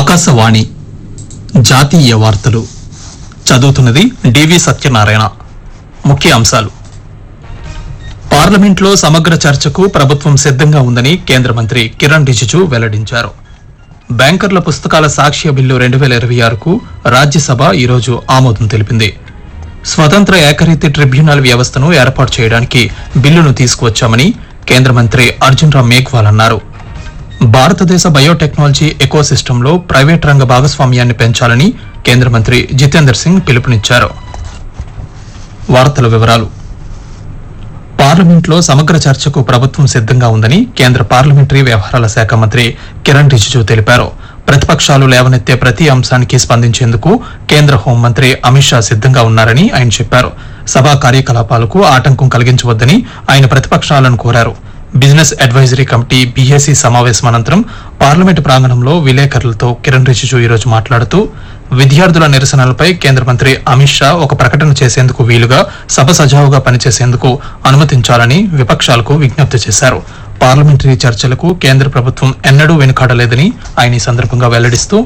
ఆకాశవాణి జాతీయ వార్తలు చదువుతున్నది డివి సత్యనారాయణ ముఖ్య అంశాలు పార్లమెంట్లో సమగ్ర చర్చకు ప్రభుత్వం సిద్ధంగా ఉందని కేంద్ర మంత్రి కిరణ్ రిజిజు వెల్లడించారు బ్యాంకర్ల పుస్తకాల సాక్ష్య బిల్లు రెండు వేల ఇరవై ఆరుకు రాజ్యసభ ఈరోజు ఆమోదం తెలిపింది స్వతంత్ర ఏకరీతి ట్రిబ్యునల్ వ్యవస్థను ఏర్పాటు చేయడానికి బిల్లును తీసుకువచ్చామని కేంద్ర మంత్రి అర్జున్ రామ్ మేఘ్వాల్ అన్నారు భారతదేశ బయోటెక్నాలజీ ఎకోసిస్టంలో ప్రైవేట్ రంగ భాగస్వామ్యాన్ని పెంచాలని కేంద్ర మంత్రి జితేందర్ సింగ్ పిలుపునిచ్చారు వార్తల వివరాలు పార్లమెంట్లో సమగ్ర చర్చకు ప్రభుత్వం సిద్ధంగా ఉందని కేంద్ర పార్లమెంటరీ వ్యవహారాల శాఖ మంత్రి కిరణ్ రిజిజు తెలిపారు ప్రతిపక్షాలు లేవనెత్తే ప్రతి అంశానికి స్పందించేందుకు కేంద్ర హోంమంత్రి అమిత్ షా సిద్ధంగా ఉన్నారని ఆయన చెప్పారు సభా కార్యకలాపాలకు ఆటంకం కలిగించవద్దని ఆయన ప్రతిపక్షాలను కోరారు బిజినెస్ అడ్వైజరీ కమిటీ బీఏసీ సమావేశం అనంతరం పార్లమెంటు ప్రాంగణంలో విలేకరులతో కిరణ్ రిజిజు ఈరోజు మాట్లాడుతూ విద్యార్థుల నిరసనలపై కేంద్ర మంత్రి అమిత్ షా ఒక ప్రకటన చేసేందుకు వీలుగా సభ సజావుగా పనిచేసేందుకు అనుమతించాలని విపక్షాలకు విజ్ఞప్తి చేశారు పార్లమెంటరీ చర్చలకు కేంద్ర ప్రభుత్వం ఎన్నడూ వెనుకాడలేదని ఆయన ఈ సందర్భంగా వెల్లడిస్తూ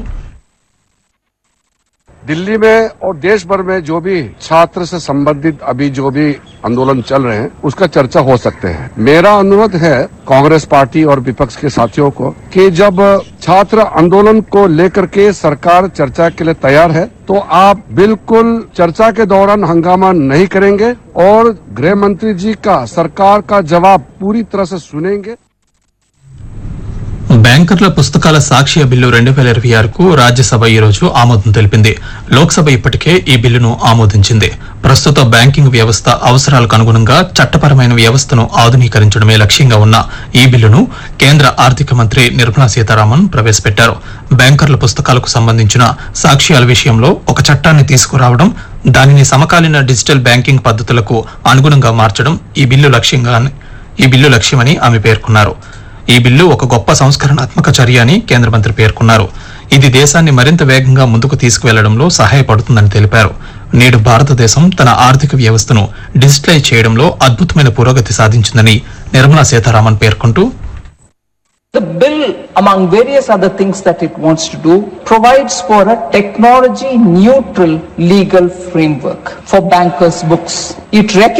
दिल्ली में और देश भर में जो भी छात्र से संबंधित अभी जो भी आंदोलन चल रहे हैं उसका चर्चा हो सकते हैं मेरा अनुरोध है कांग्रेस पार्टी और विपक्ष के साथियों को कि जब छात्र आंदोलन को लेकर के सरकार चर्चा के लिए तैयार है तो आप बिल्कुल चर्चा के दौरान हंगामा नहीं करेंगे और गृह मंत्री जी का सरकार का जवाब पूरी तरह से सुनेंगे బ్యాంకర్ల పుస్తకాల సాక్ష్య బిల్లు రెండు వేల ఇరవై ఆరుకు రాజ్యసభ ఈ రోజు ఆమోదం తెలిపింది లోక్సభ ఇప్పటికే ఈ బిల్లును ఆమోదించింది ప్రస్తుత బ్యాంకింగ్ వ్యవస్థ అవసరాలకు అనుగుణంగా చట్టపరమైన వ్యవస్థను ఆధునీకరించడమే లక్ష్యంగా ఉన్న ఈ బిల్లును కేంద్ర ఆర్థిక మంత్రి నిర్మలా సీతారామన్ ప్రవేశపెట్టారు బ్యాంకర్ల పుస్తకాలకు సంబంధించిన సాక్ష్యాల విషయంలో ఒక చట్టాన్ని తీసుకురావడం దానిని సమకాలీన డిజిటల్ బ్యాంకింగ్ పద్ధతులకు అనుగుణంగా మార్చడం ఈ బిల్లు లక్ష్యంగా ఈ బిల్లు లక్ష్యమని ఆమె పేర్కొన్నారు ఈ బిల్లు ఒక గొప్ప సంస్కరణాత్మక చర్య అని కేంద్ర మంత్రి పేర్కొన్నారు ఇది దేశాన్ని మరింత వేగంగా ముందుకు తీసుకువెళ్లడంలో సహాయపడుతుందని తెలిపారు నేడు భారతదేశం తన ఆర్థిక వ్యవస్థను డిజిటలైజ్ చేయడంలో అద్భుతమైన పురోగతి సాధించిందని నిర్మలా సీతారామన్ పేర్కొంటూ The bill, among various other things that it wants to do, provides for a technology neutral legal framework for bankers' books. It recognizes